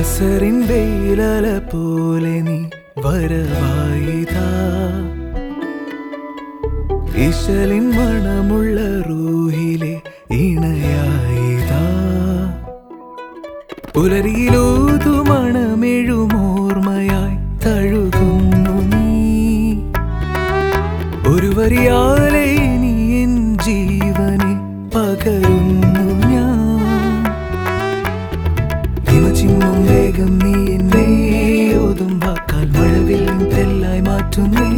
അസറിൻ വെയിലല പോലെ നീ വരവായിതാ ഇശലിൻ മണമുള്ള റൂഹിലെ ഇണയായിതാ പുലരിയിലൂതു മണമെഴുമോർമ്മയായി തഴുകുന്നു നീ ഒരു വരിയാലെ നീ എൻ ജീവനെ പകരുന്നു ഞാൻ ഹിമചിമ്മും വേഗം നീ എന്നെ ഓതും വാക്കാൽ മഴവിൽ തെല്ലായി മാറ്റുന്നേ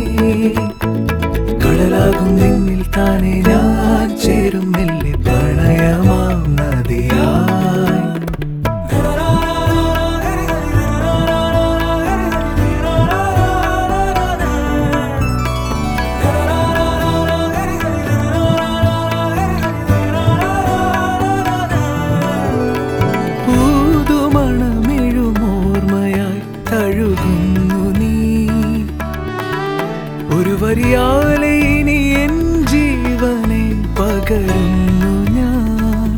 കടലാകും നിന്നിൽ താനെ ഞാൻ ചേരും മെല്ലെ പ്രണയമാം നദിയായി ഊതുമണമെഴുമോർമ്മയായി തഴുകുന്നു നീ ഒരു വരിയാലെ ഇനി എൻ ജീവനെ പകരുന്നു ഞാൻ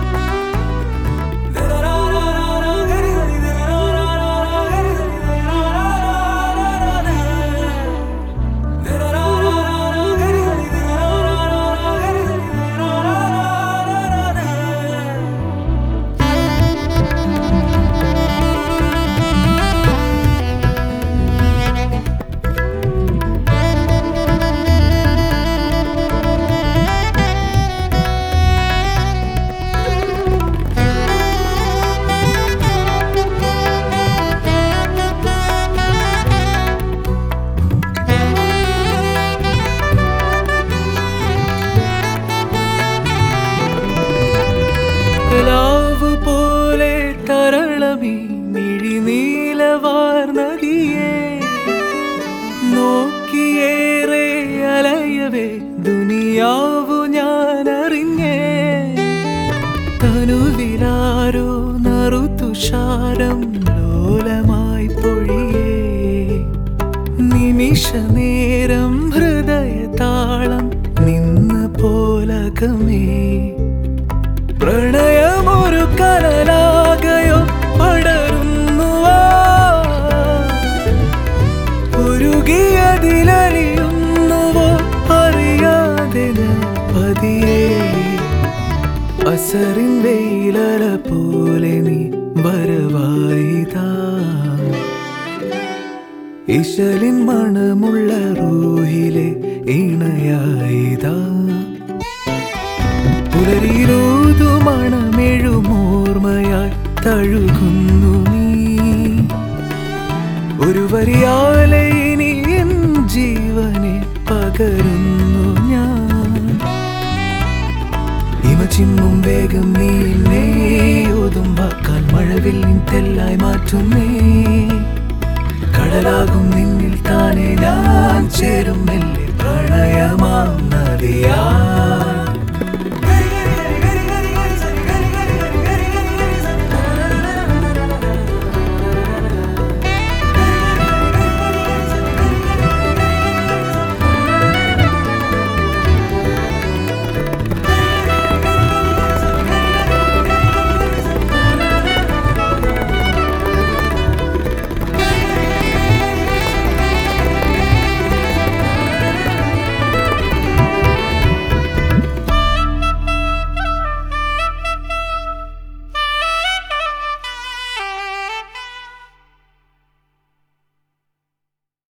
നിലാവ് പോലെ തരളമീ മിഴിനീലവാർ നദിയെ നോക്കിയേറെ അലയവേ ദുനിയാവു ഞാൻ അറിഞ്ഞേ തനുവിലാരോ നറുതുഷാരം ലോലമായി പൊഴിയേ നിമിഷ നേരം ഹൃദയതാളം നിന്ന പോലകമേ പ്രണയമൊരു കനലാകയോ പടരുന്നുവോ ഉരുകിയതിലറിയുന്നുവോ അറിയാതെ ഞാൻ പതിയെ അസറിൻ വെയിലല പോലെ നീ വരവായിതാ ഇശലിൻ മണമുള്ള റൂഹിലെ ഇണയായിതാ പുലരിയിലൂതു മണമെഴുമോർമ്മയായി തഴുകുന്നു നീ ഒരു വരിയാലെ ഇനി എൻ ജീവനെ പകരുന്നു ഞാൻ ഹിമചിമ്മും വേഗം നീ എന്നെ ഓതും വാക്കാൽ മഴവിൽ തെല്ലായി മാറ്റുന്നേ കടലാകും നിന്നിൽ താനെ ഞാൻ ചേരും മെല്ലെ പ്രണയമാം നദിയാ